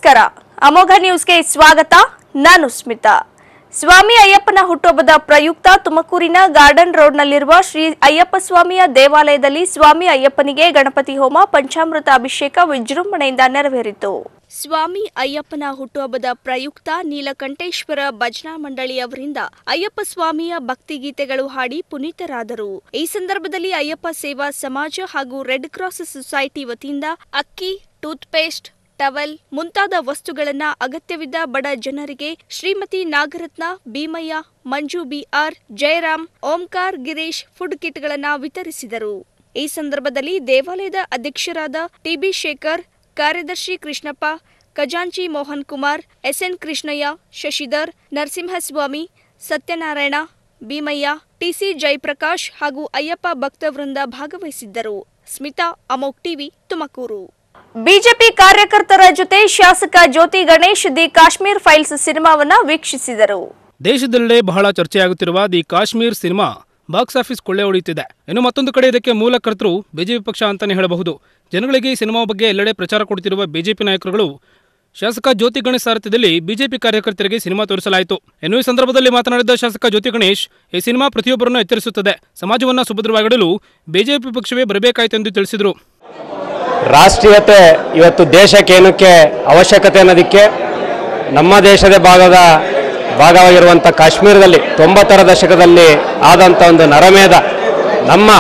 ನಮಸ್ಕಾರ ಅಮೋಘ ನ್ಯೂಸ್ಗೆ ಸ್ವಾಗತ ನಾನು ಸ್ಮಿತಾ ಸ್ವಾಮಿ ಅಯ್ಯಪ್ಪನ ಹುಟ್ಟುಹಬ್ಬದ ಪ್ರಯುಕ್ತ ತುಮಕೂರಿನ ಗಾರ್ಡನ್ ರೋಡ್ನಲ್ಲಿರುವ ಶ್ರೀ ಅಯ್ಯಪ್ಪ ಸ್ವಾಮಿಯ ದೇವಾಲಯದಲ್ಲಿ ಸ್ವಾಮಿ ಅಯ್ಯಪ್ಪನಿಗೆ ಗಣಪತಿ ಹೋಮ ಪಂಚಾಮೃತ ಅಭಿಷೇಕ ವಿಜೃಂಭಣೆಯಿಂದ ನೆರವೇರಿತು ಸ್ವಾಮಿ ಅಯ್ಯಪ್ಪನ ಹುಟ್ಟುಹಬ್ಬದ ಪ್ರಯುಕ್ತ ನೀಲಕಂಠೇಶ್ವರ ಭಜನಾ ಮಂಡಳಿಯವರಿಂದ ಅಯ್ಯಪ್ಪ ಸ್ವಾಮಿಯ ಭಕ್ತಿಗೀತೆಗಳು ಹಾಡಿ ಪುನೀತರಾದರು ಈ ಸಂದರ್ಭದಲ್ಲಿ ಅಯ್ಯಪ್ಪ ಸೇವಾ ಸಮಾಜ ಹಾಗೂ ರೆಡ್ ಕ್ರಾಸ್ ಸೊಸೈಟಿ ವತಿಯಿಂದ ಅಕ್ಕಿ ಟೂತ್ಪೇಸ್ಟ್ ಟವಲ್ ಮುಂತಾದ ವಸ್ತುಗಳನ್ನ ಅಗತ್ಯವಿದ್ದ ಬಡ ಜನರಿಗೆ ಶ್ರೀಮತಿ ನಾಗರತ್ನ ಭೀಮಯ್ಯ ಮಂಜು ಬಿಆರ್ ಜಯರಾಮ್ ಓಂಕಾರ್ ಗಿರೀಶ್ ಫುಡ್ ಕಿಟ್ಗಳನ್ನ ವಿತರಿಸಿದರು ಈ ಸಂದರ್ಭದಲ್ಲಿ ದೇವಾಲಯದ ಅಧ್ಯಕ್ಷರಾದ ಟಿಬಿ ಶೇಖರ್ ಕಾರ್ಯದರ್ಶಿ ಕೃಷ್ಣಪ್ಪ ಖಜಾಂಚಿ ಮೋಹನ್ ಕುಮಾರ್ ಎಸ್ಎನ್ ಕೃಷ್ಣಯ್ಯ ಶಶಿಧರ್ ನರಸಿಂಹಸ್ವಾಮಿ ಸತ್ಯನಾರಾಯಣ ಭೀಮಯ್ಯ ಟಿಸಿ ಜಯಪ್ರಕಾಶ್ ಹಾಗೂ ಅಯ್ಯಪ್ಪ ಭಕ್ತವೃಂದ ಭಾಗವಹಿಸಿದ್ದರು ಸ್ಮಿತಾ ಅಮೋಕ್ ಟಿವಿ ತುಮಕೂರು ಬಿಜೆಪಿ ಕಾರ್ಯಕರ್ತರ ಜೊತೆ ಶಾಸಕ ಜ್ಯೋತಿ ಗಣೇಶ್ ದಿ ಕಾಶ್ಮೀರ್ ಫೈಲ್ಸ್ ಸಿನಿಮಾವನ್ನ ವೀಕ್ಷಿಸಿದರು ದೇಶದಲ್ಲೇ ಬಹಳ ಚರ್ಚೆಯಾಗುತ್ತಿರುವ the Kashmir cinema box office ಕೊಳ್ಳೆ ಹೊಡೆಯುತ್ತಿದೆ ಇನ್ನು ಮತ್ತೊಂದು ಕಡೆ ಇದಕ್ಕೆ ಮೂಲ ಕರ್ತರು ಬಿಜೆಪಿ ಪಕ್ಷ ಅಂತಾನೆ ಹೇಳಬಹುದು ಜನಗಳಿಗೆ ಈ ಸಿನಿಮಾ ಬಗ್ಗೆ ಎಲ್ಲೆಡೆ ಪ್ರಚಾರ ಕೊಡುತ್ತಿರುವ ಬಿಜೆಪಿ ನಾಯಕರುಗಳು ಶಾಸಕ ಜ್ಯೋತಿ ಗಣೇಶ್ ಸಾರಥ್ಯದಲ್ಲಿ ಬಿಜೆಪಿ ಕಾರ್ಯಕರ್ತರಿಗೆ ಸಿನಿಮಾ ತೋರಿಸಲಾಯಿತು ಇನ್ನು ಈ ಸಂದರ್ಭದಲ್ಲಿ ಮಾತನಾಡಿದ ಶಾಸಕ ಜ್ಯೋತಿ ಗಣೇಶ್ ಈ ಸಿನಿಮಾ ಪ್ರತಿಯೊಬ್ಬರನ್ನು ಎಚ್ಚರಿಸುತ್ತದೆ ಸಮಾಜವನ್ನು ಸುಭದ್ರವಾಗಿಡಲು ಬಿಜೆಪಿ ಪಕ್ಷವೇ ಬರಬೇಕಾಯಿತು ಎಂದು ತಿಳಿಸಿದರು ರಾಷ್ಟ್ರೀಯತೆ ಇವತ್ತು ದೇಶಕ್ಕೆ ಏನಕ್ಕೆ ಅವಶ್ಯಕತೆ ಅನ್ನೋದಕ್ಕೆ ನಮ್ಮ ದೇಶದ ಭಾಗದ ಭಾಗವಾಗಿರುವಂಥ ಕಾಶ್ಮೀರದಲ್ಲಿ ತೊಂಬತ್ತರ ದಶಕದಲ್ಲಿ ಆದಂಥ ಒಂದು ನರಮೇಧ ನಮ್ಮ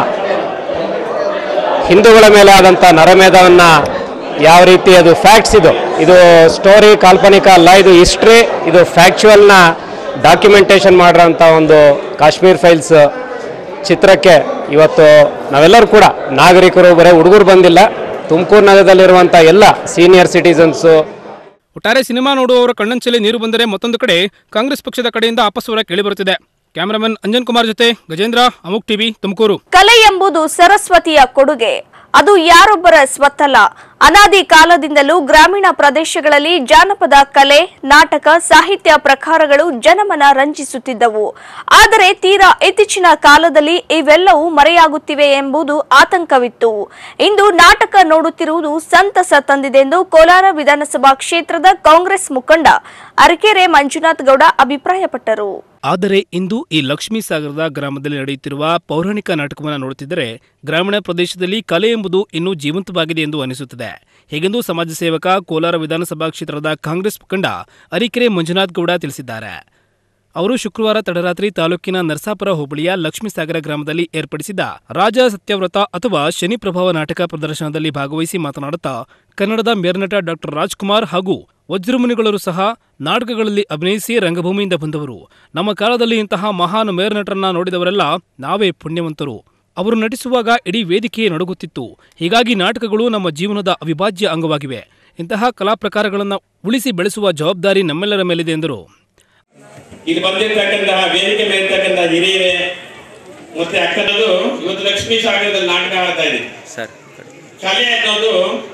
ಹಿಂದೂಗಳ ಮೇಲೆ ಆದಂಥ ನರಮೇಧವನ್ನು ಯಾವ ರೀತಿ ಅದು ಫ್ಯಾಕ್ಟ್ಸ್ ಇದು ಇದು ಸ್ಟೋರಿ ಕಾಲ್ಪನಿಕ ಅಲ್ಲ ಇದು ಹಿಸ್ಟ್ರಿ ಇದು ಫ್ಯಾಕ್ಚುವಲ್ನ ಡಾಕ್ಯುಮೆಂಟೇಷನ್ ಮಾಡಿರೋಂಥ ಒಂದು ಕಾಶ್ಮೀರ್ ಫೈಲ್ಸ್ ಚಿತ್ರಕ್ಕೆ ಇವತ್ತು ನಾವೆಲ್ಲರೂ ಕೂಡ ನಾಗರಿಕರು ಬರೀ ಹುಡುಗರು ಬಂದಿಲ್ಲ ತುಮಕೂರು ನಗರದಲ್ಲಿರುವಂಥ ಎಲ್ಲ ಸೀನಿಯರ್ ಸಿಟಿಸನ್ಸು ಒಟ್ಟಾರೆ ಸಿನಿಮಾ ನೋಡುವವರ ಕಣ್ಣಂಚಲ್ಲಿ ನೀರು ಬಂದರೆ ಮತ್ತೊಂದು ಕಡೆ ಕಾಂಗ್ರೆಸ್ ಪಕ್ಷದ ಕಡೆಯಿಂದ ಅಪಸ್ವರ ಕೇಳಿಬರುತ್ತಿದೆ ಕ್ಯಾಮರಾಮನ್ ಅಂಜನ್ ಕುಮಾರ್ ಜೊತೆ ಗಜೇಂದ್ರ ಅಮುಕ್ ಟಿವಿ ತುಮಕೂರು ಕಲೆ ಎಂಬುದು ಸರಸ್ವತಿಯ ಕೊಡುಗೆ ಅದು ಯಾರೊಬ್ಬರ ಸ್ವತ್ತಲ್ಲ ಅನಾದಿ ಕಾಲದಿಂದಲೂ ಗ್ರಾಮೀಣ ಪ್ರದೇಶಗಳಲ್ಲಿ ಜಾನಪದ ಕಲೆ ನಾಟಕ ಸಾಹಿತ್ಯ ಪ್ರಕಾರಗಳು ಜನಮನ ರಂಜಿಸುತ್ತಿದ್ದವು ಆದರೆ ತೀರಾ ಇತ್ತೀಚಿನ ಕಾಲದಲ್ಲಿ ಇವೆಲ್ಲವೂ ಮರೆಯಾಗುತ್ತಿವೆ ಎಂಬುದು ಆತಂಕವಿತ್ತು ಇಂದು ನಾಟಕ ನೋಡುತ್ತಿರುವುದು ಸಂತಸ ತಂದಿದೆ ಎಂದು ಕೋಲಾರ ವಿಧಾನಸಭಾ ಕ್ಷೇತ್ರದ ಕಾಂಗ್ರೆಸ್ ಮುಖಂಡ ಅರಕೆರೆ ಮಂಜುನಾಥ್ ಗೌಡ ಅಭಿಪ್ರಾಯಪಟ್ಟರು ಆದರೆ ಇಂದು ಈ ಲಕ್ಷ್ಮೀ ಸಾಗರದ ಗ್ರಾಮದಲ್ಲಿ ನಡೆಯುತ್ತಿರುವ ಪೌರಾಣಿಕ ನಾಟಕವನ್ನು ನೋಡುತ್ತಿದ್ದರೆ ಗ್ರಾಮೀಣ ಪ್ರದೇಶದಲ್ಲಿ ಕಲೆ ಎಂಬುದು ಇನ್ನೂ ಜೀವಂತವಾಗಿದೆ ಎಂದು ಅನಿಸುತ್ತದೆ ಹೀಗೆಂದು ಸಮಾಜ ಸೇವಕ ಕೋಲಾರ ವಿಧಾನಸಭಾ ಕ್ಷೇತ್ರದ ಕಾಂಗ್ರೆಸ್ ಮುಖಂಡ ಅರಿಕೆರೆ ಮಂಜುನಾಥ್ ಗೌಡ ತಿಳಿಸಿದ್ದಾರೆ ಅವರು ಶುಕ್ರವಾರ ತಡರಾತ್ರಿ ತಾಲೂಕಿನ ನರಸಾಪುರ ಹೋಬಳಿಯ ಲಕ್ಷ್ಮೀಸಾಗರ ಗ್ರಾಮದಲ್ಲಿ ಏರ್ಪಡಿಸಿದ್ದ ರಾಜ ಸತ್ಯವ್ರತ ಅಥವಾ ಶನಿ ಪ್ರಭಾವ ನಾಟಕ ಪ್ರದರ್ಶನದಲ್ಲಿ ಭಾಗವಹಿಸಿ ಮಾತನಾಡುತ್ತಾ ಕನ್ನಡದ ಮೇರ್ನಟ ಡಾಕ್ಟರ್ ರಾಜ್ಕುಮಾರ್ ಹಾಗೂ ವಜ್ರಮುನಿಗಳರು ಸಹ ನಾಟಕಗಳಲ್ಲಿ ಅಭಿನಯಿಸಿ ರಂಗಭೂಮಿಯಿಂದ ಬಂದವರು ನಮ್ಮ ಕಾಲದಲ್ಲಿ ಇಂತಹ ಮಹಾನ್ ಮೇರ್ನಟರನ್ನ ನೋಡಿದವರೆಲ್ಲ ನಾವೇ ಪುಣ್ಯವಂತರು ಅವರು ನಟಿಸುವಾಗ ಇಡೀ ವೇದಿಕೆಯೇ ನಡುಗುತ್ತಿತ್ತು ಹೀಗಾಗಿ ನಾಟಕಗಳು ನಮ್ಮ ಜೀವನದ ಅವಿಭಾಜ್ಯ ಅಂಗವಾಗಿವೆ ಇಂತಹ ಕಲಾ ಪ್ರಕಾರಗಳನ್ನು ಉಳಿಸಿ ಬೆಳೆಸುವ ಜವಾಬ್ದಾರಿ ನಮ್ಮೆಲ್ಲರ ಮೇಲಿದೆ ಎಂದರು ಇಲ್ಲಿ ಬಂದಿರ್ತಕ್ಕಂತಹ ವೇದಿಕೆ ಮೇಲೆ ಇರ್ತಕ್ಕಂತಹ ಹಿರಿಯರೇ ಮತ್ತೆ ಅಕ್ಕನದು ಇವತ್ತು ಲಕ್ಷ್ಮೀ ಸಾಗರದಲ್ಲಿ ನಾಟಕ ಆಡ್ತಾ ಇದೆ ಕಲೆ ಅನ್ನೋದು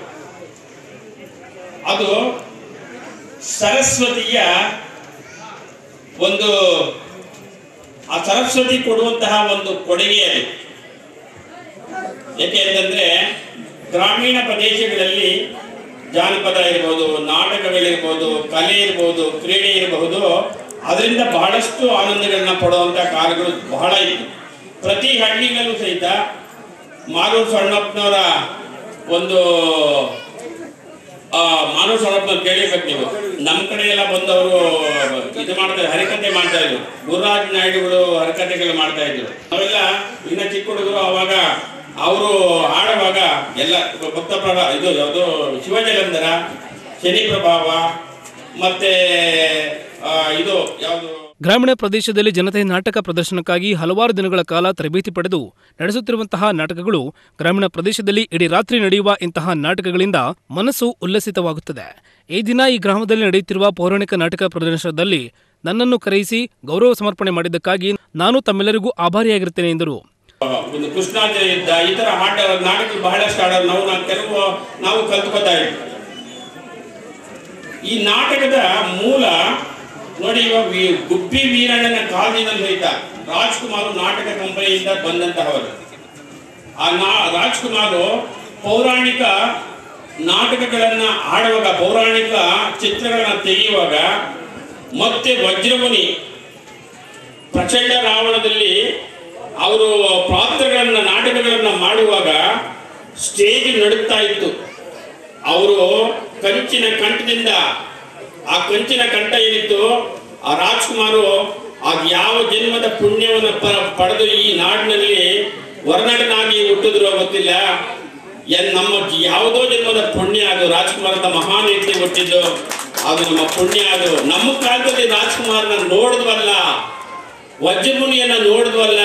ಅದು ಸರಸ್ವತಿಯ ಒಂದು ಆ ಸರಸ್ವತಿ ಕೊಡುವಂತಹ ಒಂದು ಕೊಡುಗೆ ಅದು ಯಾಕೆ ಅಂತಂದ್ರೆ ಗ್ರಾಮೀಣ ಪ್ರದೇಶಗಳಲ್ಲಿ ಜಾನಪದ ಇರ್ಬೋದು ನಾಟಕಗಳಿರ್ಬೋದು ಕಲೆ ಇರ್ಬೋದು ಕ್ರೀಡೆ ಇರಬಹುದು ಅದರಿಂದ ಬಹಳಷ್ಟು ಆನಂದಗಳನ್ನ ಪಡುವಂತ ಕಾಲಗಳು ಬಹಳ ಇತ್ತು ಪ್ರತಿ ಹಳ್ಳಿಗಳಲ್ಲೂ ಸಹಿತ ಮಾಲೂರು ಸಣ್ಣಪ್ಪನವರ ಒಂದು ಆ, ಮಾನವ ಸೌಲಭ್ಯ ಕೇಳಿರ್ಬೇಕು ನೀವು ನಮ್ಮ ಕಡೆ ಎಲ್ಲ ಬಂದವರು ಇದು ಮಾಡ್ತಾರೆ ಹರಿಕತೆ ಮಾಡ್ತಾ ಇದ್ರು ಗುರುರಾಜ್ ನಾಯ್ಡುಗಳು ಹರಿಕತೆಗಳು ಮಾಡ್ತಾ ಇದ್ರು ಅವೆಲ್ಲ ಇನ್ನ ಚಿಕ್ಕ ಹುಡುಗರು ಅವಾಗ ಅವರು ಆಡುವಾಗ ಎಲ್ಲ ಭಕ್ತ ಪ್ರಭಾ ಇದು ಯಾವುದು ಶಿವಜಲಂಧರ ಶನಿ ಪ್ರಭಾವ ಮತ್ತೆ ಆ, ಇದು ಯಾವುದು ಗ್ರಾಮೀಣ ಪ್ರದೇಶದಲ್ಲಿ ಜನತೆ ನಾಟಕ ಪ್ರದರ್ಶನಕ್ಕಾಗಿ ಹಲವಾರು ದಿನಗಳ ಕಾಲ ತರಬೇತಿ ಪಡೆದು ನಡೆಸುತ್ತಿರುವಂತಹ ನಾಟಕಗಳು ಗ್ರಾಮೀಣ ಪ್ರದೇಶದಲ್ಲಿ ಇಡೀ ರಾತ್ರಿ ನಡೆಯುವ ಇಂತಹ ನಾಟಕಗಳಿಂದ ಮನಸ್ಸು ಉಲ್ಲಸಿತವಾಗುತ್ತದೆ ಈ ದಿನ ಈ ಗ್ರಾಮದಲ್ಲಿ ನಡೆಯುತ್ತಿರುವ ಪೌರಾಣಿಕ ನಾಟಕ ಪ್ರದರ್ಶನದಲ್ಲಿ ನನ್ನನ್ನು ಕರೆಯಿಸಿ ಗೌರವ ಸಮರ್ಪಣೆ ಮಾಡಿದ್ದಕ್ಕಾಗಿ ನಾನು ತಮ್ಮೆಲ್ಲರಿಗೂ ಆಭಾರಿಯಾಗಿರುತ್ತೇನೆ ಎಂದರು ಒಂದು ಕೃಷ್ಣಾರ್ಜುನ ಯುದ್ಧ ಈ ತರ ಆಟ ನಾಟಕ ಬಹಳಷ್ಟು ಆಡೋದು ನಾವು ನಾವು ಕೆಲವು ನಾವು ಕಲ್ತ್ಕೋತಾ ಇದ್ವಿ ಈ ನಾಟಕದ ಮೂಲ ನೋಡಿ ಇವಾಗ ವಿ- ಗುಬ್ಬಿ ವೀರಣ್ಣನ ಕಾಲದಿಂದ ಸಹಿತ ರಾಜ್ಕುಮಾರ್ ನಾಟಕ ಕಂಪನಿಯಿಂದ ಬಂದಂತಹವರು ಆ ನಾ ರಾಜ್ಕುಮಾರ್ ಪೌರಾಣಿಕ ನಾಟಕಗಳನ್ನು ಆಡುವಾಗ ಪೌರಾಣಿಕ ಚಿತ್ರಗಳನ್ನು ತೆಗೆಯುವಾಗ ಮತ್ತೆ ವಜ್ರಮುನಿ ಪ್ರಚಂಡ ರಾವಣದಲ್ಲಿ ಅವರು ಪಾತ್ರಗಳನ್ನು ನಾಟಕಗಳನ್ನು ಮಾಡುವಾಗ ಸ್ಟೇಜ್ ನಡುತ್ತಾ ಇತ್ತು ಅವರು ಕಂಚಿನ ಕಂಠದಿಂದ ಆ ಕಂಚಿನ ಕಂಠ ಏನಿತ್ತು ಆ ರಾಜ್ಕುಮಾರು ಆ ಯಾವ ಜನ್ಮದ ಪುಣ್ಯವನ್ನು ಪ- ಪಡೆದು ಈ ನಾಡಿನಲ್ಲಿ ವರ್ಣನಾಗಿ ಹುಟ್ಟಿದ್ರೋ ಗೊತ್ತಿಲ್ಲ ಎನ್ ನಮ್ಮ ಜಿ- ಯಾವುದೋ ಜನ್ಮದ ಪುಣ್ಯ ಅದು ರಾಜ್ಕುಮಾರದ ಮಹಾನ್ ವ್ಯಕ್ತಿ ಹುಟ್ಟಿದ್ದು ಅದು ನಮ್ಮ ಪುಣ್ಯ ಅದು ನಮ್ಮ ಕಾಲದಲ್ಲಿ ರಾಜ್ಕುಮಾರ್ನ ನೋಡಿದ್ವಲ್ಲ ವಜ್ರಮುನಿಯನ್ನ ನೋಡಿದ್ವಲ್ಲ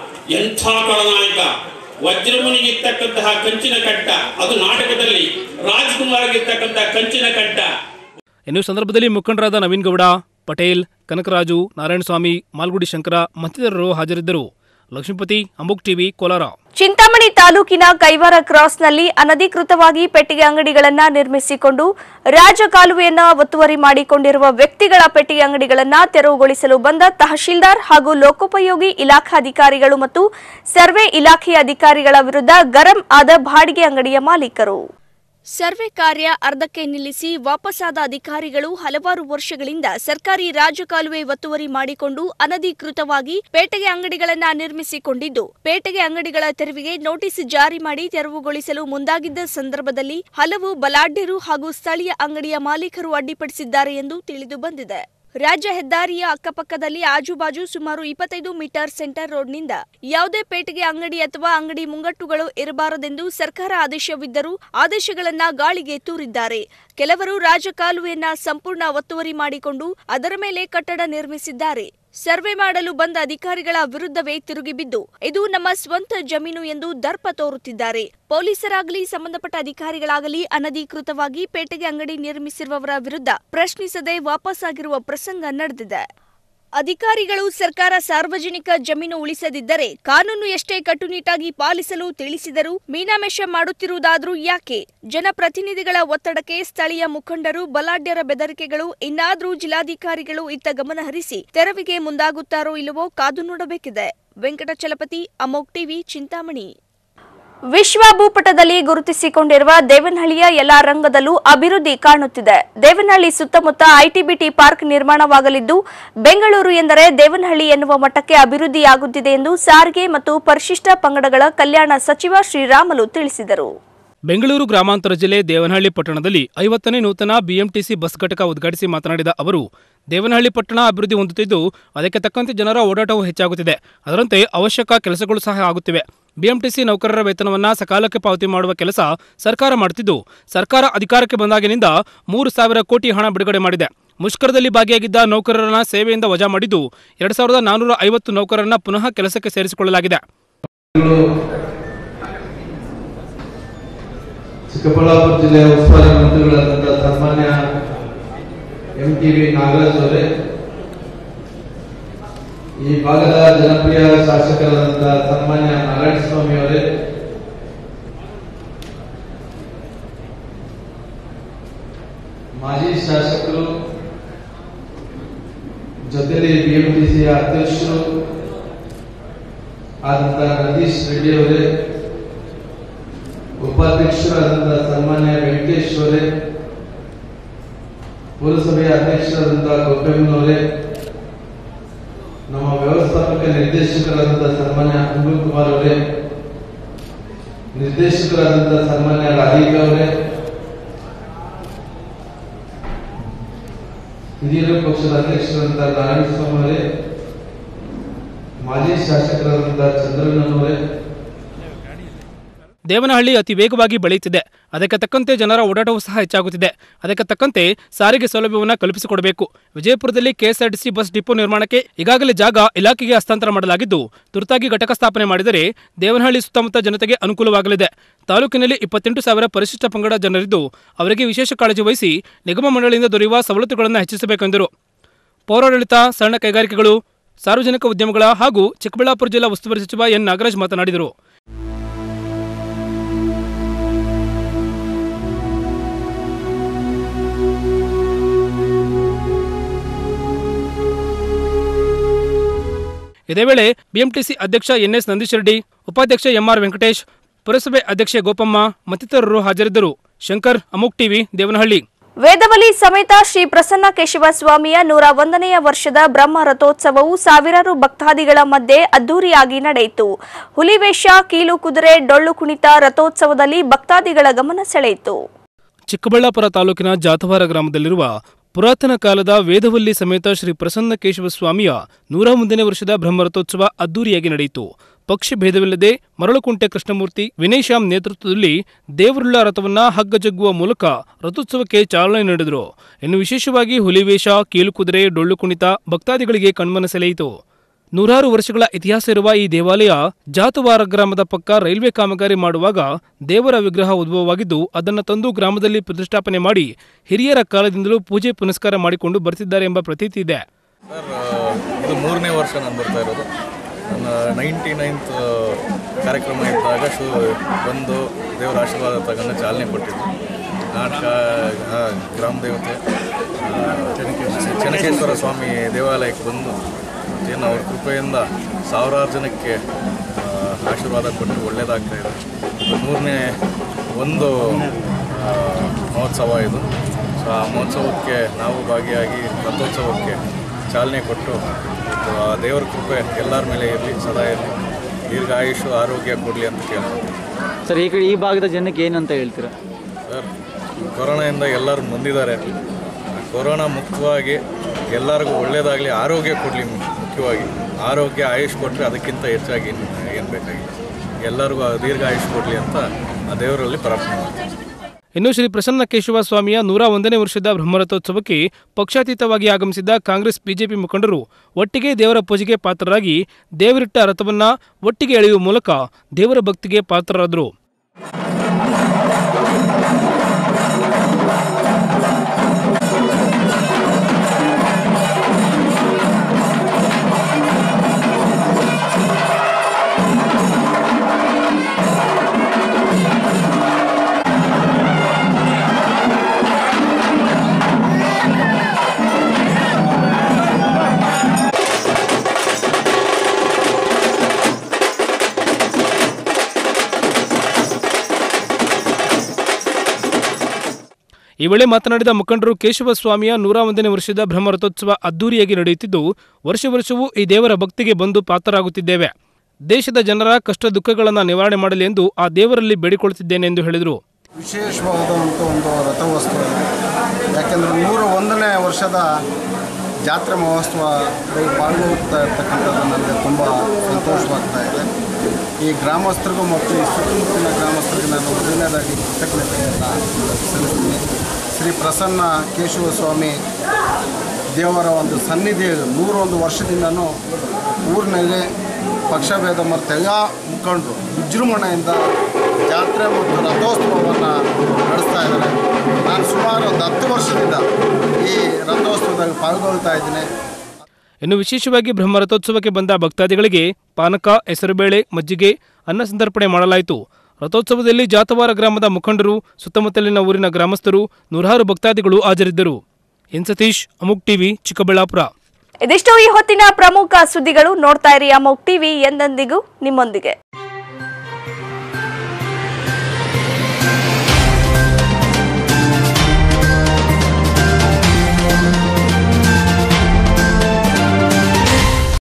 ಎಂಥ ಕಳನಾಯಕ ವಜ್ರಮುನಿಗಿರ್ತಕ್ಕಂತಹ ಕಂಚಿನ ಕಟ್ಟ ಅದು ನಾಟಕದಲ್ಲಿ ರಾಜ್ಕುಮಾರ್ಗಿರ್ತಕ್ಕಂತಹ ಕಂಚಿನ ಕಟ್ಟ ಇನ್ನು ಈ ಸಂದರ್ಭದಲ್ಲಿ ಮುಖಂಡರಾದ ನವೀನ್ ಗೌಡ ಪಟೇಲ್ ಕನಕರಾಜು ನಾರಾಯಣಸ್ವಾಮಿ ಮಾಲ್ಗುಡಿ ಶಂಕರ ಮತ್ತಿತರರು ಹಾಜರಿದ್ದರು ಲಕ್ಷ್ಮೀಪತಿ ಅಮುಕ್ ಟಿವಿ ಕೋಲಾರ ಚಿಂತಾಮಣಿ ತಾಲೂಕಿನ ಕೈವಾರ ಕ್ರಾಸ್ನಲ್ಲಿ ಅನಧಿಕೃತವಾಗಿ ಪೆಟ್ಟಿಗೆ ಅಂಗಡಿಗಳನ್ನ ನಿರ್ಮಿಸಿಕೊಂಡು ರಾಜಕಾಲುವೆಯನ್ನ ಒತ್ತುವರಿ ಮಾಡಿಕೊಂಡಿರುವ ವ್ಯಕ್ತಿಗಳ ಪೆಟ್ಟಿಗೆ ಅಂಗಡಿಗಳನ್ನ ತೆರವುಗೊಳಿಸಲು ಬಂದ ತಹಶೀಲ್ದಾರ್ ಹಾಗೂ ಲೋಕೋಪಯೋಗಿ ಇಲಾಖಾಧಿಕಾರಿಗಳು ಮತ್ತು ಸರ್ವೆ ಇಲಾಖೆಯ ಅಧಿಕಾರಿಗಳ ವಿರುದ್ಧ ಗರಂ ಆದ ಬಾಡಿಗೆ ಅಂಗಡಿಯ ಮಾಲೀಕರು ಸರ್ವೆ ಕಾರ್ಯ ಅರ್ಧಕ್ಕೆ ನಿಲ್ಲಿಸಿ ವಾಪಸ್ಸಾದ ಅಧಿಕಾರಿಗಳು ಹಲವಾರು ವರ್ಷಗಳಿಂದ ಸರ್ಕಾರಿ ರಾಜಕಾಲುವೆ ಒತ್ತುವರಿ ಮಾಡಿಕೊಂಡು ಅನಧಿಕೃತವಾಗಿ ಪೇಟೆಗೆ ಅಂಗಡಿಗಳನ್ನ ನಿರ್ಮಿಸಿಕೊಂಡಿದ್ದು ಪೇಟೆಗೆ ಅಂಗಡಿಗಳ ತೆರವಿಗೆ ನೋಟಿಸ್ ಜಾರಿ ಮಾಡಿ ತೆರವುಗೊಳಿಸಲು ಮುಂದಾಗಿದ್ದ ಸಂದರ್ಭದಲ್ಲಿ ಹಲವು ಬಲಾಢ್ಯರು ಹಾಗೂ ಸ್ಥಳೀಯ ಅಂಗಡಿಯ ಮಾಲೀಕರು ಅಡ್ಡಿಪಡಿಸಿದ್ದಾರೆ ಎಂದು ತಿಳಿದು ಬಂದಿದೆ ರಾಜ್ಯ ಹೆದ್ದಾರಿಯ ಅಕ್ಕಪಕ್ಕದಲ್ಲಿ ಆಜುಬಾಜು ಸುಮಾರು ಇಪ್ಪತ್ತೈದು ಮೀಟರ್ ಸೆಂಟರ್ ರೋಡ್ನಿಂದ ಯಾವುದೇ ಪೇಟೆಗೆ ಅಂಗಡಿ ಅಥವಾ ಅಂಗಡಿ ಮುಂಗಟ್ಟುಗಳು ಇರಬಾರದೆಂದು ಸರ್ಕಾರ ಆದೇಶವಿದ್ದರೂ ಆದೇಶಗಳನ್ನ ಗಾಳಿಗೆ ತೂರಿದ್ದಾರೆ ಕೆಲವರು ರಾಜಕಾಲುವೆಯನ್ನ ಸಂಪೂರ್ಣ ಒತ್ತುವರಿ ಮಾಡಿಕೊಂಡು ಅದರ ಮೇಲೆ ಕಟ್ಟಡ ನಿರ್ಮಿಸಿದ್ದಾರೆ ಸರ್ವೆ ಮಾಡಲು ಬಂದ ಅಧಿಕಾರಿಗಳ ವಿರುದ್ಧವೇ ತಿರುಗಿಬಿದ್ದು ಇದು ನಮ್ಮ ಸ್ವಂತ ಜಮೀನು ಎಂದು ದರ್ಪ ತೋರುತ್ತಿದ್ದಾರೆ ಪೊಲೀಸರಾಗಲಿ ಸಂಬಂಧಪಟ್ಟ ಅಧಿಕಾರಿಗಳಾಗಲಿ ಅನಧಿಕೃತವಾಗಿ ಪೇಟೆಗೆ ಅಂಗಡಿ ನಿರ್ಮಿಸಿರುವವರ ವಿರುದ್ಧ ಪ್ರಶ್ನಿಸದೆ ವಾಪಸ್ಸಾಗಿರುವ ಪ್ರಸಂಗ ನಡೆದಿದೆ ಅಧಿಕಾರಿಗಳು ಸರ್ಕಾರ ಸಾರ್ವಜನಿಕ ಜಮೀನು ಉಳಿಸದಿದ್ದರೆ ಕಾನೂನು ಎಷ್ಟೇ ಕಟ್ಟುನಿಟ್ಟಾಗಿ ಪಾಲಿಸಲು ತಿಳಿಸಿದರೂ ಮೀನಾಮೇಷ ಮಾಡುತ್ತಿರುವುದಾದ್ರೂ ಯಾಕೆ ಜನಪ್ರತಿನಿಧಿಗಳ ಒತ್ತಡಕ್ಕೆ ಸ್ಥಳೀಯ ಮುಖಂಡರು ಬಲಾಢ್ಯರ ಬೆದರಿಕೆಗಳು ಇನ್ನಾದ್ರೂ ಜಿಲ್ಲಾಧಿಕಾರಿಗಳು ಇತ್ತ ಗಮನ ಹರಿಸಿ ತೆರವಿಗೆ ಮುಂದಾಗುತ್ತಾರೋ ಇಲ್ಲವೋ ಕಾದು ನೋಡಬೇಕಿದೆ ವೆಂಕಟಚಲಪತಿ ಅಮೋಕ್ ಟಿವಿ ಚಿಂತಾಮಣಿ ವಿಶ್ವ ಭೂಪಟದಲ್ಲಿ ಗುರುತಿಸಿಕೊಂಡಿರುವ ದೇವನಹಳ್ಳಿಯ ಎಲ್ಲಾ ರಂಗದಲ್ಲೂ ಅಭಿವೃದ್ಧಿ ಕಾಣುತ್ತಿದೆ ದೇವನಹಳ್ಳಿ ಸುತ್ತಮುತ್ತ ಐಟಿಬಿಟಿ ಪಾರ್ಕ್ ನಿರ್ಮಾಣವಾಗಲಿದ್ದು ಬೆಂಗಳೂರು ಎಂದರೆ ದೇವನಹಳ್ಳಿ ಎನ್ನುವ ಮಟ್ಟಕ್ಕೆ ಅಭಿವೃದ್ಧಿಯಾಗುತ್ತಿದೆ ಎಂದು ಸಾರಿಗೆ ಮತ್ತು ಪರಿಶಿಷ್ಟ ಪಂಗಡಗಳ ಕಲ್ಯಾಣ ಸಚಿವ ಶ್ರೀರಾಮುಲು ತಿಳಿಸಿದರು ಬೆಂಗಳೂರು ಗ್ರಾಮಾಂತರ ಜಿಲ್ಲೆ ದೇವನಹಳ್ಳಿ ಪಟ್ಟಣದಲ್ಲಿ ಐವತ್ತನೇ ನೂತನ ಬಿಎಂಟಿಸಿ ಬಸ್ ಘಟಕ ಉದ್ಘಾಟಿಸಿ ಮಾತನಾಡಿದ ಅವರು ದೇವನಹಳ್ಳಿ ಪಟ್ಟಣ ಅಭಿವೃದ್ಧಿ ಹೊಂದುತ್ತಿದ್ದು ಅದಕ್ಕೆ ತಕ್ಕಂತೆ ಜನರ ಓಡಾಟವು ಹೆಚ್ಚಾಗುತ್ತಿದೆ ಅದರಂತೆ ಅವಶ್ಯಕ ಕೆಲಸಗಳು ಸಹ ಆಗುತ್ತಿವೆ ಬಿಎಂಟಿಸಿ ನೌಕರರ ವೇತನವನ್ನ ಸಕಾಲಕ್ಕೆ ಪಾವತಿ ಮಾಡುವ ಕೆಲಸ ಸರ್ಕಾರ ಮಾಡುತ್ತಿದ್ದು ಸರ್ಕಾರ ಅಧಿಕಾರಕ್ಕೆ ಬಂದಾಗಿನಿಂದ ಮೂರು ಸಾವಿರ ಕೋಟಿ ಹಣ ಬಿಡುಗಡೆ ಮಾಡಿದೆ ಮುಷ್ಕರದಲ್ಲಿ ಭಾಗಿಯಾಗಿದ್ದ ನೌಕರರನ್ನ ಸೇವೆಯಿಂದ ವಜಾ ಮಾಡಿದ್ದು ಎರಡ್ ಸಾವಿರದ ನಾನೂರ ಐವತ್ತು ನೌಕರರನ್ನ ಪುನಃ ಕೆಲಸಕ್ಕೆ ಸೇರಿಸಿಕೊಳ್ಳಲಾಗಿದೆ ಚಿಕ್ಕಬಳ್ಳಾಪುರ ಜಿಲ್ಲೆಯ ಉಸ್ತುವಾರಿ ಮಂತ್ರಿಗಳಾದಂಥ ಸನ್ಮಾನ್ಯ ಎಂ ಟಿ ವಿ ನಾಗರಾಜ್ ಅವರೇ ಈ ಭಾಗದ ಜನಪ್ರಿಯ ಶಾಸಕರಾದಂಥ ಸನ್ಮಾನ್ಯ ನಾರಾಯಣಸ್ವಾಮಿ ಅವರೇ ಮಾಜಿ ಶಾಸಕರು ಜೊತೆಲಿ ಬಿಎಂಟಿಸಿಯ ಅಧ್ಯಕ್ಷರು ಆದಂಥ ನದೀಶ್ ರೆಡ್ಡಿ ಅವರೇ ಉಪಾಧ್ಯಕ್ಷರಾದಂಥ ಸನ್ಮಾನ್ಯ ವೆಂಕಟೇಶ್ ಅವರೇ ಪುರಸಭೆಯ ಅಧ್ಯಕ್ಷರಾದಂಥ ಗೊಬ್ಬೆಮ್ಮನವರೇ ನಮ್ಮ ವ್ಯವಸ್ಥಾಪಕ ನಿರ್ದೇಶಕರಾದಂಥ ಸನ್ಮಾನ್ಯ ಅನುಲ್ ಕುಮಾರ್ ಅವರೇ ನಿರ್ದೇಶಕರಾದಂಥ ಸನ್ಮಾನ್ಯ ರಾಧಿಕಾ ಅವರೇ ಹಿರಿಯರ ಪಕ್ಷದ ಅಧ್ಯಕ್ಷರಾದಂಥ ನಾರಾಯಣಸ್ವಾಮಿ ಅವರೇ ಮಾಜಿ ಶಾಸಕರಾದಂಥ ಚಂದ್ರಣ್ಣನವರೇ ದೇವನಹಳ್ಳಿ ಅತಿ ವೇಗವಾಗಿ ಬೆಳೆಯುತ್ತಿದೆ ಅದಕ್ಕೆ ತಕ್ಕಂತೆ ಜನರ ಓಡಾಟವೂ ಸಹ ಹೆಚ್ಚಾಗುತ್ತಿದೆ ಅದಕ್ಕೆ ತಕ್ಕಂತೆ ಸಾರಿಗೆ ಸೌಲಭ್ಯವನ್ನು ಕಲ್ಪಿಸಿಕೊಡಬೇಕು ವಿಜಯಪುರದಲ್ಲಿ ಕೆಎಸ್ಆರ್ಟಿಸಿ ಬಸ್ ಡಿಪೋ ನಿರ್ಮಾಣಕ್ಕೆ ಈಗಾಗಲೇ ಜಾಗ ಇಲಾಖೆಗೆ ಹಸ್ತಾಂತರ ಮಾಡಲಾಗಿದ್ದು ತುರ್ತಾಗಿ ಘಟಕ ಸ್ಥಾಪನೆ ಮಾಡಿದರೆ ದೇವನಹಳ್ಳಿ ಸುತ್ತಮುತ್ತ ಜನತೆಗೆ ಅನುಕೂಲವಾಗಲಿದೆ ತಾಲೂಕಿನಲ್ಲಿ ಇಪ್ಪತ್ತೆಂಟು ಸಾವಿರ ಪರಿಶಿಷ್ಟ ಪಂಗಡ ಜನರಿದ್ದು ಅವರಿಗೆ ವಿಶೇಷ ಕಾಳಜಿ ವಹಿಸಿ ನಿಗಮ ಮಂಡಳಿಯಿಂದ ದೊರೆಯುವ ಸವಲತ್ತುಗಳನ್ನು ಹೆಚ್ಚಿಸಬೇಕೆಂದರು ಪೌರಾಡಳಿತ ಸಣ್ಣ ಕೈಗಾರಿಕೆಗಳು ಸಾರ್ವಜನಿಕ ಉದ್ಯಮಗಳ ಹಾಗೂ ಚಿಕ್ಕಬಳ್ಳಾಪುರ ಜಿಲ್ಲಾ ಉಸ್ತುವಾರಿ ಸಚಿವ ಎನ್ ನಾಗರಾಜ್ ಮಾತನಾಡಿದರು ಇದೇ ವೇಳೆ ಬಿಎಂಟಿಸಿ ಅಧ್ಯಕ್ಷ ಎನ್ಎಸ್ ನಂದೀಶ್ ರೆಡ್ಡಿ ಉಪಾಧ್ಯಕ್ಷ ಎಂಆರ್ ವೆಂಕಟೇಶ್ ಪುರಸಭೆ ಅಧ್ಯಕ್ಷೆ ಗೋಪಮ್ಮ ಮತ್ತಿತರರು ಹಾಜರಿದ್ದರು ಶಂಕರ್ ಅಮುಕ್ ಟಿವಿ ದೇವನಹಳ್ಳಿ ವೇದವಲಿ ಸಮೇತ ಶ್ರೀ ಪ್ರಸನ್ನ ಕೇಶವ ಸ್ವಾಮಿಯ ನೂರ ಒಂದನೆಯ ವರ್ಷದ ಬ್ರಹ್ಮ ರಥೋತ್ಸವವು ಸಾವಿರಾರು ಭಕ್ತಾದಿಗಳ ಮಧ್ಯೆ ಅದ್ದೂರಿಯಾಗಿ ನಡೆಯಿತು ಹುಲಿವೇಷ ಕೀಲು ಕುದುರೆ ಡೊಳ್ಳು ಕುಣಿತ ರಥೋತ್ಸವದಲ್ಲಿ ಭಕ್ತಾದಿಗಳ ಗಮನ ಸೆಳೆಯಿತು ಚಿಕ್ಕಬಳ್ಳಾಪುರ ತಾಲೂಕಿನ ಜಾತವಾರ ಗ್ರಾಮದಲ್ಲಿರುವ ಪುರಾತನ ಕಾಲದ ವೇದವಲ್ಲಿ ಸಮೇತ ಶ್ರೀ ಪ್ರಸನ್ನ ಕೇಶವ ಸ್ವಾಮಿಯ ನೂರ ಒಂದನೇ ವರ್ಷದ ಬ್ರಹ್ಮರಥೋತ್ಸವ ಅದ್ದೂರಿಯಾಗಿ ನಡೆಯಿತು ಪಕ್ಷಿ ಭೇದವಿಲ್ಲದೆ ಮರಳುಕುಂಟೆ ಕೃಷ್ಣಮೂರ್ತಿ ವಿನಯ್ ಶ್ಯಾಮ್ ನೇತೃತ್ವದಲ್ಲಿ ದೇವರುಳ್ಳ ರಥವನ್ನ ಹಗ್ಗ ಜಗ್ಗುವ ಮೂಲಕ ರಥೋತ್ಸವಕ್ಕೆ ಚಾಲನೆ ನೀಡಿದರು ಇನ್ನು ವಿಶೇಷವಾಗಿ ಹುಲಿವೇಷ ಕೀಲುಕುದುರೆ ಡೊಳ್ಳು ಕುಣಿತ ಭಕ್ತಾದಿಗಳಿಗೆ ಕಣ್ಮನ ಸೆಳೆಯಿತು ನೂರಾರು ವರ್ಷಗಳ ಇತಿಹಾಸ ಇರುವ ಈ ದೇವಾಲಯ ಜಾತವಾರ ಗ್ರಾಮದ ಪಕ್ಕ ರೈಲ್ವೆ ಕಾಮಗಾರಿ ಮಾಡುವಾಗ ದೇವರ ವಿಗ್ರಹ ಉದ್ಭವವಾಗಿದ್ದು ಅದನ್ನು ತಂದು ಗ್ರಾಮದಲ್ಲಿ ಪ್ರತಿಷ್ಠಾಪನೆ ಮಾಡಿ ಹಿರಿಯರ ಕಾಲದಿಂದಲೂ ಪೂಜೆ ಪುನಸ್ಕಾರ ಮಾಡಿಕೊಂಡು ಬರ್ತಿದ್ದಾರೆ ಎಂಬ ಪ್ರತೀತಿ ಇದೆ ಸರ್ ಇದು ಮೂರನೇ ವರ್ಷ ನಾನು ಬರ್ತಾ ಇರೋದು ನನ್ನ ನೈಂಟಿ ನೈನ್ತ್ ಕಾರ್ಯಕ್ರಮ ಇದ್ದಾಗ ಶು ಬಂದು ದೇವರ ಆಶೀರ್ವಾದ ತಗೊಂಡು ಚಾಲನೆ ಕೊಟ್ಟಿದ್ದು ನಾಟಕ ಆ, ಗ್ರಾಮ ದೇವತೆ ಆ, ಚೆನ್ನಕೇಶ್ವರ ಸ್ವಾಮಿ ದೇವಾಲಯಕ್ಕೆ ಬಂದು ಏನು ಅವ್ರ ಕೃಪೆಯಿಂದ ಸಾವಿರಾರು ಜನಕ್ಕೆ ಆ, ಆಶೀರ್ವಾದ ಕೊಟ್ಟು ಒಳ್ಳೆಯದಾಗ್ತಾ ಇದೆ ಇದು ಮೂರನೇ ಒಂದು ಆ, ಮಹೋತ್ಸವ ಇದು ಸೊ ಆ ಮಹೋತ್ಸವಕ್ಕೆ ನಾವು ಭಾಗಿಯಾಗಿ ರಥೋತ್ಸವಕ್ಕೆ ಚಾಲನೆ ಕೊಟ್ಟು ಇದು ಆ ದೇವರ ಕೃಪೆ ಎಲ್ಲರ ಮೇಲೆ ಇರಲಿ ಸದಾ ಇರಲಿ ದೀರ್ಘಾಯುಷು ಆರೋಗ್ಯ ಕೊಡಲಿ ಅಂತ ಕೇಳ್ತೀನಿ ಸರ್ ಈ ಕಡೆ ಈ ಭಾಗದ ಜನಕ್ಕೆ ಏನಂತ ಹೇಳ್ತೀರಾ ಸರ್ ಕೊರೋನಾಯಿಂದ ಎಲ್ಲರೂ ಬಂದಿದ್ದಾರೆ ಕೊರೋನಾ ಮುಕ್ತವಾಗಿ ಎಲ್ಲರಿಗೂ ಒಳ್ಳೆಯದಾಗಲಿ ಆರೋಗ್ಯ ಕೊಡಲಿ ಮುಖ್ಯವಾಗಿ ಆರೋಗ್ಯ ಆಯುಷ್ ಕೊಟ್ಟರೆ ಅದಕ್ಕಿಂತ ಹೆಚ್ಚಾಗಿ ಏನು ಬೇಕಾಗಿಲ್ಲ ಎಲ್ಲರಿಗೂ ಆ ದೀರ್ಘ ಆಯುಷ್ ಕೊಡಲಿ ಅಂತ ಆ ದೇವರಲ್ಲಿ ಪ್ರಾರ್ಥನೆ ಮಾಡ್ತೀನಿ ಇನ್ನು ಶ್ರೀ ಪ್ರಸನ್ನ ಕೇಶವ ಸ್ವಾಮಿಯ ನೂರ ಒಂದನೇ ವರ್ಷದ ಬ್ರಹ್ಮರಥೋತ್ಸವಕ್ಕೆ ಪಕ್ಷಾತೀತವಾಗಿ ಆಗಮಿಸಿದ ಕಾಂಗ್ರೆಸ್ ಬಿಜೆಪಿ ಮುಖಂಡರು ಒಟ್ಟಿಗೆ ದೇವರ ಪೂಜೆಗೆ ಪಾತ್ರರಾಗಿ ದೇವರಿಟ್ಟ ರಥವನ್ನ ಒಟ್ಟಿಗೆ ಎಳೆಯುವ ಮೂಲಕ ದೇವರ ಭಕ್ತಿಗೆ ಪಾತ್ರರಾದರು ಈ ವೇಳೆ ಮಾತನಾಡಿದ ಮುಖಂಡರು ಕೇಶವ ಸ್ವಾಮಿಯ ನೂರ ಒಂದನೇ ವರ್ಷದ ಬ್ರಹ್ಮರಥೋತ್ಸವ ಅದ್ದೂರಿಯಾಗಿ ನಡೆಯುತ್ತಿದ್ದು ವರ್ಷ ವರ್ಷವೂ ಈ ದೇವರ ಭಕ್ತಿಗೆ ಬಂದು ಪಾತ್ರರಾಗುತ್ತಿದ್ದೇವೆ ದೇಶದ ಜನರ ಕಷ್ಟ ದುಃಖಗಳನ್ನು ನಿವಾರಣೆ ಮಾಡಲಿ ಎಂದು ಆ ದೇವರಲ್ಲಿ ಬೇಡಿಕೊಳ್ಳುತ್ತಿದ್ದೇನೆ ಎಂದು ಹೇಳಿದರು ವಿಶೇಷವಾದಂಥ ಒಂದು ರಥೋತ್ಸವ ಇದೆ ಯಾಕೆಂದರೆ ನೂರ ಒಂದನೇ ವರ್ಷದ ಜಾತ್ರೆ ಮಹೋತ್ಸವದಲ್ಲಿ ಪಾಲ್ಗೊಳ್ತಾ ಇರ್ತಕ್ಕಂಥದ್ದು ನನಗೆ ತುಂಬ ಸಂತೋಷವಾಗ್ತಾ ಇದೆ ಈ ಗ್ರಾಮಸ್ಥರಿಗೂ ಮತ್ತು ಈ ಸುತ್ತಮುತ್ತಲಿನ ಗ್ರಾಮಸ್ಥರಿಗೆ ನಾನು ಮೊದಲನೇದಾಗಿ ಕೃತಜ್ಞತೆಯನ್ನು ಸಲ್ಲಿಸ್ತೀನಿ ಶ್ರೀ ಪ್ರಸನ್ನ ಕೇಶವ ಸ್ವಾಮಿ ದೇವರ ಒಂದು ಸನ್ನಿಧಿ ನೂರೊಂದು ವರ್ಷದಿಂದನೂ ಊರಿನಲ್ಲಿ ಪಕ್ಷಭೇದ ಮತ್ತು ಎಲ್ಲ ಮುಖಂಡರು ವಿಜೃಂಭಣೆಯಿಂದ ಜಾತ್ರೆ ಮತ್ತು ರಥೋತ್ಸವವನ್ನು ನಡೆಸ್ತಾ ಇದ್ದಾರೆ ನಾನು ಸುಮಾರು ಒಂದು ಹತ್ತು ವರ್ಷದಿಂದ ಈ ರಥೋತ್ಸವದಲ್ಲಿ ಪಾಲ್ಗೊಳ್ತಾ ಇದ್ದೀನಿ ಇನ್ನು ವಿಶೇಷವಾಗಿ ಬ್ರಹ್ಮರಥೋತ್ಸವಕ್ಕೆ ಬಂದ ಭಕ್ತಾದಿಗಳಿಗೆ ಪಾನಕ ಹೆಸರುಬೇಳೆ ಮಜ್ಜಿಗೆ ಅನ್ನ ಸಂತರ್ಪಣೆ ಮಾಡಲಾಯಿತು ರಥೋತ್ಸವದಲ್ಲಿ ಜಾತವಾರ ಗ್ರಾಮದ ಮುಖಂಡರು ಸುತ್ತಮುತ್ತಲಿನ ಊರಿನ ಗ್ರಾಮಸ್ಥರು ನೂರಾರು ಭಕ್ತಾದಿಗಳು ಹಾಜರಿದ್ದರು ಎನ್ ಸತೀಶ್ ಅಮುಕ್ ಟಿವಿ ಚಿಕ್ಕಬಳ್ಳಾಪುರ ಇದಿಷ್ಟು ಈ ಹೊತ್ತಿನ ಪ್ರಮುಖ ಸುದ್ದಿಗಳು ನೋಡ್ತಾ ಇರಿ ಅಮೋಕ್ ಟಿವಿ ಎಂದೆಂದಿಗೂ ನಿಮ್ಮೊಂದಿಗೆ